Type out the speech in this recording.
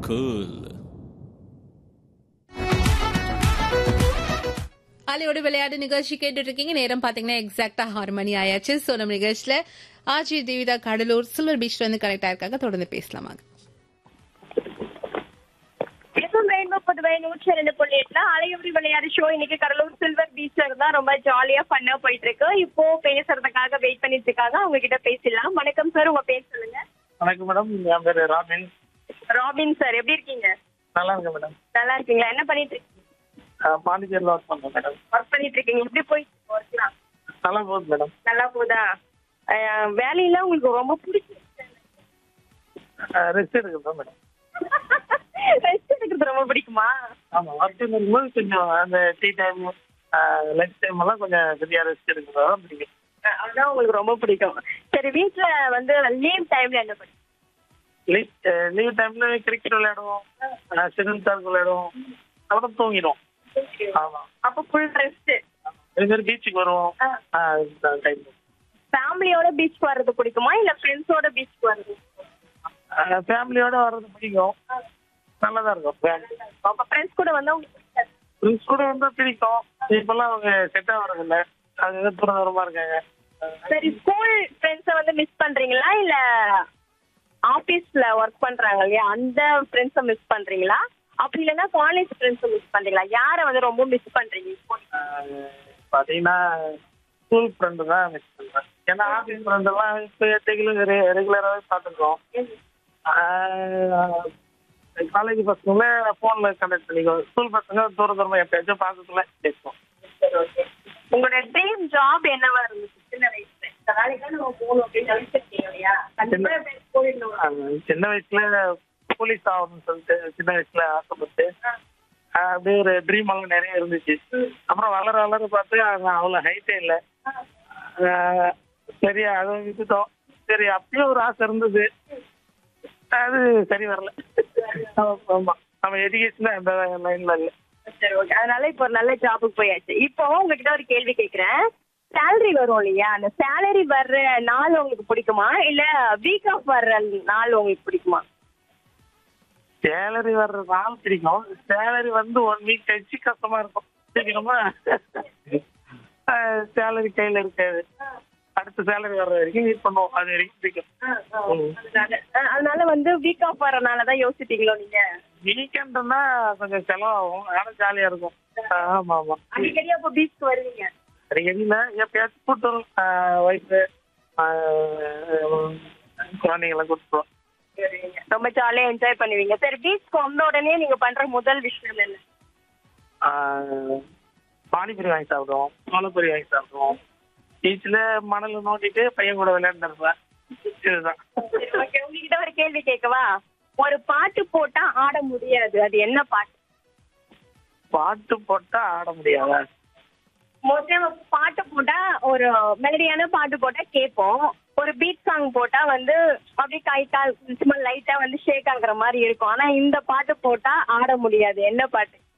cool. அலையோடு விளையாட்டு நிகழ்ச்சி கேட்டுட்டு இருக்கீங்க நேரம் பாத்தீங்கன்னா எக்ஸாக்டா ஆறு மணி ஆயாச்சு சோ நம்ம நிகழ்ச்சியில ஆஜி தேவிதா கடலூர் சில்வர் பீச்ல இருந்து கரெக்ட் ஆயிருக்காங்க தொடர்ந்து பேசலாமா எஃப்எம் ரெயின்போ புதுவை நூற்றி ரெண்டு புள்ளி எட்டுல அலையுறி விளையாடு ஷோ இன்னைக்கு கடலூர் சில்வர் பீச்ல இருந்தா ரொம்ப ஜாலியா ஃபன்னா போயிட்டு இருக்கு இப்போ பேசுறதுக்காக வெயிட் பண்ணிட்டு இருக்காங்க அவங்க கிட்ட பேசிடலாம் வணக்கம் சார் உங்க பேர் சொல்லுங்க வணக்கம் மேடம் என் பேர் ராபின் ராபின் சார் எப்படி இருக்கீங்க நல்லா இருக்கேன் மேடம் நல்லா இருக்கீங்களா என்ன பண்ணிட்டு இருக்கீங்க ஆஹ் பாண்டிச்சேரியில் ஒர்க் பண்ணுறேன் மேடம் ஒர்க் பண்ணிட்டு இருக்கீங்க எப்படி போயிட்டு ஒர்க்லாம் நல்லா போகுது மேடம் நல்லா போதா அஹ், வேலையெல்லாம் உங்களுக்கு ரொம்ப பிடிச்சிருக்கு ரெஸ்ட் எடுக்கிறேன் மேடம் ரெஸ்ட் எடுக்கிறது ரொம்ப பிடிக்குமா ஆமாம் ஒர்க் இருக்கும்போது கொஞ்சம் அந்த டீ டைம் லஞ்ச் டைம் எல்லாம் கொஞ்சம் ஃப்ரீயாக ரெஸ்ட் எடுக்கிறதா தான் பிடிக்கும் அஹ், அதுதான் உங்களுக்கு ரொம்ப பிடிக்கும் சரி வீட்ல வந்து லீவ் டைம்ல என்ன பண்ணுங்க லீவ் லீவ் டைமில் கிரிக்கெட் விளையாடுவோம் ஷெடியூல் கார்க் விளையாடுவோம் அப்புறம் தூங்கிடுவோம் ஆமாம் அப்போ ஃபுல் ரெஸ்ட் இதே மாதிரி பீச்சுக்கு வருவோம் டைம் ஃபேமிலியோட பீச் வர்றது பிடிக்குமா இல்ல ஃப்ரெண்ட்ஸோட பீச் வர்றது ஃபேமிலியோட வர்றது பிடிக்கும் நல்லா தான் இருக்கும் ஃபேமிலி அப்ப ஃப்ரெண்ட்ஸ் கூட வந்தா உங்களுக்கு பிடிக்காது ஃப்ரெண்ட்ஸ் கூட வந்தா பிடிக்கும் இப்பெல்லாம் அவங்க செட் ஆகிறது இல்ல அவங்க ஏதோ தூரம் தூரமா இருக்காங்க சரி ஸ்கூல் ஃப்ரெண்ட்ஸை வந்து மிஸ் பண்றீங்களா இல்ல ஆபீஸ்ல ஒர்க் பண்றாங்க இல்லையா அந்த ஃப்ரெண்ட்ஸை மிஸ் பண்றீங்களா அப்படி இல்லைன்னா காலேஜ் ஃப்ரெண்ட்ஸை மிஸ் பண்றீங்களா யாரை வந்து ரொம்ப மிஸ் பண்றீங்க இப்போ? ஆஹ் பாத்தீங்கன்னா ஸ்கூல் ஃப்ரெண்டு தான் மிஸ் பண்றேன் ஏன்னா ஆஃபீஸ் ஃப்ரெண்ட் எல்லாம் இப்போ டெய்லியும் ரெகுலராகவே பார்த்துருக்கோம் காலேஜ் பசங்கள ஃபோன்ல கனெக்ட் பண்ணிக்கோ ஸ்கூல் பசங்க தூர தூரமா எப்பயாச்சும் பார்க்கக்குள்ள பேசுவோம் உங்களோட ட்ரீம் ஜாப் என்னவா இருந்துச்சு சின்ன வயசுல இந்த வேலைக்கு தான் நம்ம போகணும் அப்படின்னு நினைச்சிருக்கீங்க இல்லையா கண்டிப்பா எப்பயாச்சும் போயிடணும் ஆஹ் சின்ன வயசுல போலீஸ் ஆகணும்னு சொல்லிட்டு சின்ன வயசுல ஆசைப்பட்டு ஆஹ் அப்படியே ஒரு ட்ரீம் எல்லாம் நிறைய இருந்துச்சு அப்புறம் வளர வளர பார்த்து அது அவ்வளோ ஹைட்டே இல்லை ஆஹ் சரி அதை விட்டுட்டோம் சரி அப்பயும் ஒரு ஆசை இருந்தது அது சரி வரல ஆமா, ஆமா நம்ம எஜுகேஷன் அந்த லைன்ல இல்லை சரி ஓகே அதனால இப்போ ஒரு நல்ல ஜாபுக்கு போயாச்சு இப்போ உங்ககிட்ட ஒரு கேள்வி கேக்குறேன் சேலரி வரும் இல்லையா அந்த சேலரி வர்ற நாள் உங்களுக்கு பிடிக்குமா இல்ல வீக் ஆஃப் வர்ற நாள் உங்களுக்கு பிடிக்குமா சேலரி வர்ற நாள் பிடிக்கும் சேலரி வந்து ஒன் வீக் கழிச்சு கஷ்டமா இருக்கும் சீக்கிரமா சேலரி கையில இருக்காது அடுத்த சேலரி வர்ற வரைக்கும் வெயிட் பண்ணுவோம் அது வரைக்கும் பிடிக்கும் ம். அதனால அஹ் அதனால வந்து வீக் ஆஃப் வர்றனால தான் யோசிப்பீங்களோ நீங்க வீக்கெண்ட்னா கொஞ்சம் செலவாகும் ஆனா ஜாலியா இருக்கும் ஆமா ஆமா அடிக்கடி அப்போ பீச் வருவீங்க அடிக்கடியில எப்பயாச்சும் கூட்டு வரும் ஒய்ஃபு குழந்தைங்களாம் கூட்டுருவோம் சரிங்க. ரொம்ப ஜாலியா என்ஜாய் பண்ணுவீங்க சரி பீச் வந்த உடனே நீங்க பண்ற முதல் விஷயம் என்ன பானிபூரி வாங்கி சாப்பிடுவோம் சோளப்பூரி வாங்கி சாப்பிடுவோம் பீச்சில் மணல் நோண்டிட்டு பையன் கூட விளையாண்டுருப்பேன் இதுதான் ஓகே உங்ககிட்ட ஒரு கேள்வி கேட்கவா ஒரு பாட்டு போட்டா ஆட முடியாது அது என்ன பாட்டு பாட்டு போட்டா ஆட முடியாதா மோஸ்ட்லி நம்ம பாட்டு போட்டா ஒரு மெலடியான பாட்டு போட்டா கேட்போம் ஒரு பீட் சாங் போட்டா வந்து அப்படியே கை கால் சும்மா லைட்டா வந்து ஷேக் ஆகுற மாதிரி இருக்கும் ஆனா இந்த பாட்டு போட்டா ஆட முடியாது என்ன பாட்டு